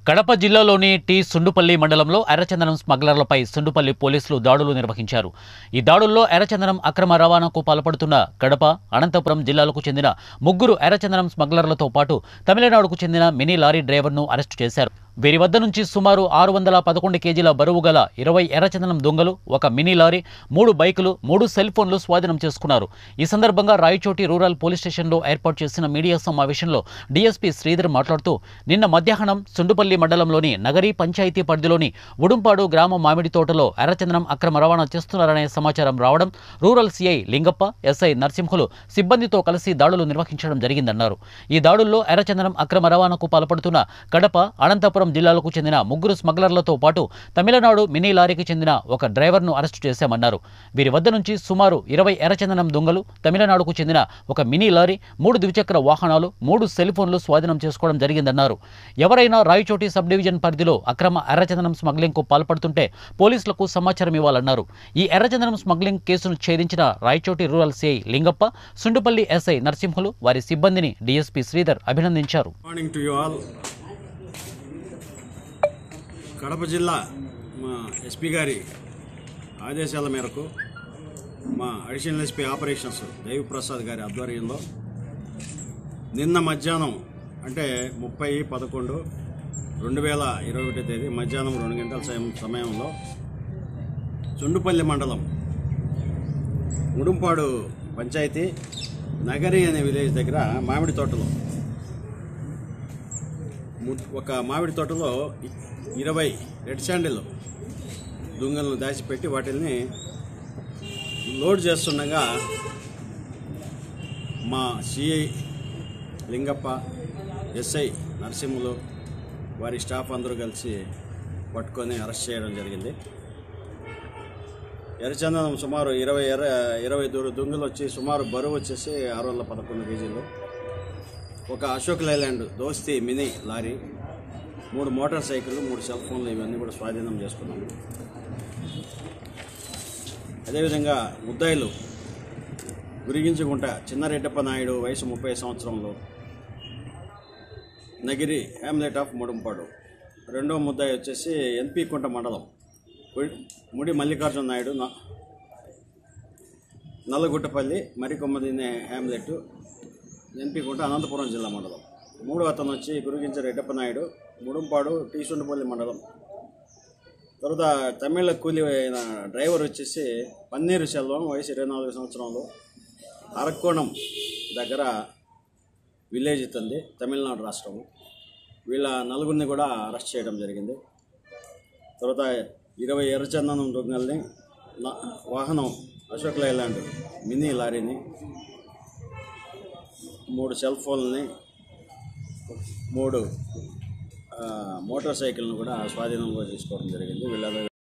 కడప జిల్లాలోని టి సుండుపల్లి మండలంలో ఎర్రచందనం స్మగ్లర్లపై సుండుపల్లి పోలీసులు దాడులు నిర్వహించారు ఈ దాడుల్లో ఎర్రచందనం అక్రమ రవాణాకు పాల్పడుతున్న కడప అనంతపురం జిల్లాలకు చెందిన ముగ్గురు ఎర్రచందనం స్మగ్లర్లతో పాటు తమిళనాడుకు చెందిన మినీ లారీ డ్రైవర్ను అరెస్టు చేశారు వీరి వద్ద నుంచి సుమారు ఆరు వందల పదకొండు కేజీల బరువు గల ఇరవై ఎర్రచందనం దొంగలు ఒక మినీ లారీ మూడు బైకులు మూడు సెల్ ఫోన్లు స్వాధీనం చేసుకున్నారు ఈ సందర్భంగా రాయచోటి రూరల్ పోలీస్ స్టేషన్లో ఏర్పాటు చేసిన మీడియా సమావేశంలో డీఎస్పీ శ్రీధర్ మాట్లాడుతూ నిన్న మధ్యాహ్నం సుండుపల్లి మండలంలోని నగరీ పంచాయతీ పరిధిలోని ఉడుంపాడు గ్రామ మామిడి తోటలో ఎర్రచందనం అక్రమ రవాణా చేస్తున్నారనే సమాచారం రావడం rural CI Lingappa SI Narasimhulu సిబ్బందితో కలిసి దాడులు నిర్వహించడం జరిగిందన్నారు ఈ దాడుల్లో ఎర్రచందనం అక్రమ రవాణాకు పాల్పడుతున్న కడప అనంతపురం జిల్లాలకు చెందిన ముగ్గురు స్మగ్లర్లతో పాటు తమిళనాడు మినీ లారీకి చెందిన ఒక డ్రైవర్ను అరెస్టు చేశామన్నారు వీరి వద్ద నుంచి సుమారు ఇరవై ఎర్రచందనం దొంగలు తమిళనాడుకు చెందిన ఒక మినీ లారీ మూడు ద్విచక్ర వాహనాలు మూడు సెల్ ఫోన్లు స్వాధీనం చేసుకోవడం జరిగిందన్నారు ఎవరైనా రాయచోటి సబ్ డివిజన్ పరిధిలో అక్రమ ఎర్రచందనం స్మగ్లింగ్కు పాల్పడుతుంటే పోలీసులకు సమాచారం ఇవ్వాలన్నారు ఈ ఎర్రచందనం స్మగ్లింగ్ కేసును ఛేదించిన Rayachoti rural CI Lingappa Sundupalli SI Narasimhulu వారి సిబ్బందిని డీఎస్పీ శ్రీధర్ అభినందించారు morning to you all Kadapa జిల్లా మా ఎస్పీ గారి ఆదేశాల మేరకు మా additional SP operations Daiv Prasad గారి ఆధ్వర్యంలో నిన్న మధ్యాహ్నం అంటే ముప్పై పదకొండు రెండు వేల ఇరవై ఒకటో తేదీ మధ్యాహ్నం రెండు గంటల సమయం సమయంలో చుండుపల్లి మండలం ఉడుంపాడు పంచాయతీ నగరి అనే విలేజ్ దగ్గర మామిడి తోటలో ము- ఒక మామిడి తోటలో ఇ- ఇరవై రెడ్ శాండిల్ దుంగలను దాచిపెట్టి వాటిని లోడ్ చేస్తుండగా మా సిఐ లింగప్ప ఎస్ఐ నరసింహులు వారి స్టాఫ్ అందరూ కలిసి పట్టుకొని అరెస్ట్ చేయడం జరిగింది ఎర్రచందనం సుమారు ఇరవై ఎర్ర ఇరవై దూర దుంగలు వచ్చి సుమారు బరువు వచ్చేసి ఆరు వందల పదకొండు కేజీలు ఒక అశోక్ లైలాండ్ దోస్తి మినీ లారీ మూడు మోటార్ సైకిళ్ళు మూడు సెల్ ఫోన్లు ఇవన్నీ కూడా స్వాధీనం చేసుకున్నాము అదేవిధంగా ముద్దాయిలు గురిగించుకుంట చిన్నారెడ్డప్ప నాయుడు వయసు ముప్పై సంవత్సరంలో నగిరి హ్యామ్లెట్ ఆఫ్ ముడుంపాడు రెండో ముద్దాయి వచ్చేసి ఎన్పి కుంట మండలం ముడి- ముడి మల్లికార్జున నాయుడు న- నల్లగుట్టపల్లి మరికొమ్మదినే హ్యామ్లెట్ ఎన్పి కుంట అనంతపురం జిల్లా మండలం మూడో అతను వచ్చి గురుగించ రెడ్డప్ప నాయుడు ముడుంపాడు టీసుండపల్లి మండలం తర్వాత తమిళ కూలి అయిన డ్రైవర్ వచ్చేసి పన్నీరు సెల్వం వయసు ఇరవై నాలుగు సంవత్సరంలో అరక్కోణం దగ్గర విలేజ్ ఇతంది తమిళనాడు రాష్ట్రం వీళ్ళ నలుగురిని కూడా అరెస్ట్ చేయడం జరిగింది తర్వాత ఇరవై ఎర్రచందనం దొంగల్ని నా- వాహనం అశోక్ లైలాండ్ మినీ లారీని మూడు సెల్ ఫోన్లని మూడు ఆ, మోటార్ సైకిల్ను కూడా స్వాధీనంలో తీసుకోవడం జరిగింది వీళ్ళ